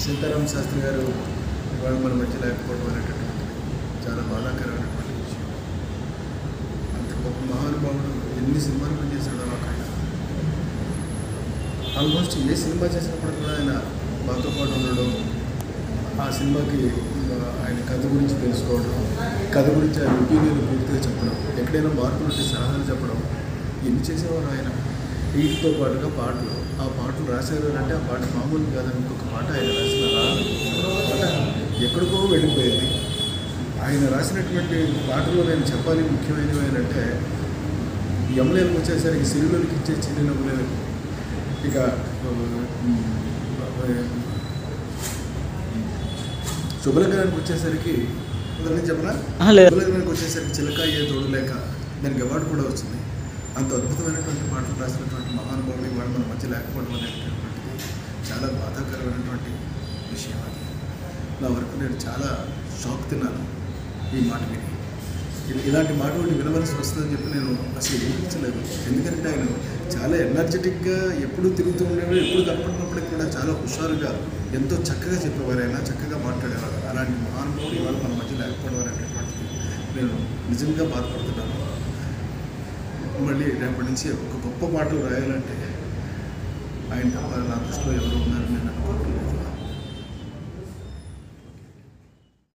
సీతారామ శాస్త్రి గారు ఇవాళ మన మధ్య లేకపోవడం అనేటటువంటిది చాలా బాధాకరమైనటువంటి విషయం అంత గొప్ప మహానుభావుడు ఎన్ని సినిమాలు పనిచేశాడో నాకు ఆయన ఆల్మోస్ట్ ఏ సినిమా చేసినప్పుడు కూడా ఆయన మాతో పాటు ఉండడం ఆ సినిమాకి ఆ, ఆయన కథ గురించి తెలుసుకోవడం కథ గురించి ఆయన ఒపీనియన్ పూర్తిగా చెప్పడం ఎక్కడైనా మార్పులు ఉంటే సలహాలు చెప్పడం ఎన్ని చేసేవారు ఆయన వీటితో పాటుగా పాటలు ఆ పాటలు రాశారు అంటే ఆ పాట మామూలు కాదని ఇంకొక పాట ఆయన రాసిన రాదు పాట ఎక్కడికో వెళ్ళిపోయింది ఆయన రాసినటువంటి పాటలో నేను చెప్పాలి ముఖ్యమైనవి ఏంటంటే యములేలకు వచ్చేసరికి సిరిలోకి ఇచ్చే చిన్న నవ్వులేదు ఇక ఆ, శుభలగ్నానికి వచ్చేసరికి ఉదాహరణ చెప్పనా ఆహా, లేదు. శుభలగ్నానికి వచ్చేసరికి చిలక అయ్యే తోడు లేక దానికి అవార్డు కూడా వచ్చింది అంత అద్భుతమైనటువంటి పాటలు రాసినటువంటి మహానుభావులు ఇవాళ మన మధ్య లేకపోవడం అనేటటువంటిది చాలా బాధాకరమైనటువంటి విషయం అది నా వరకు నేను చాలా షాక్ తిన్నాను ఈ మాట విని ఇ- ఇలాంటి మాట ఒకటి వినవలసి వస్తుందని చెప్పి నేను అసలు ఊహించలేదు ఎందుకంటే ఆయన చాలా ఎనర్జెటిక్గా ఎప్పుడు తిరుగుతూ ఉండేవాడు ఎప్పుడు కనపడినప్పటికీ కూడా చాలా హుషారుగా ఎంతో చక్కగా చెప్పేవారు ఆయన చక్కగా మాట్లాడేవారు అలాంటి మహానుభావుడు ఇవాళ మన మధ్య లేకపోవడం అనేటటువంటిది నేను నిజంగా బాధపడుతున్నాను మళ్ళీ రేపటి నుంచి ఒక గొప్ప పాటలు రాయాలంటే ఆయన తప్ప నా దృష్టిలో ఎవరు ఉన్నారని నేను అనుకోవట్లేదు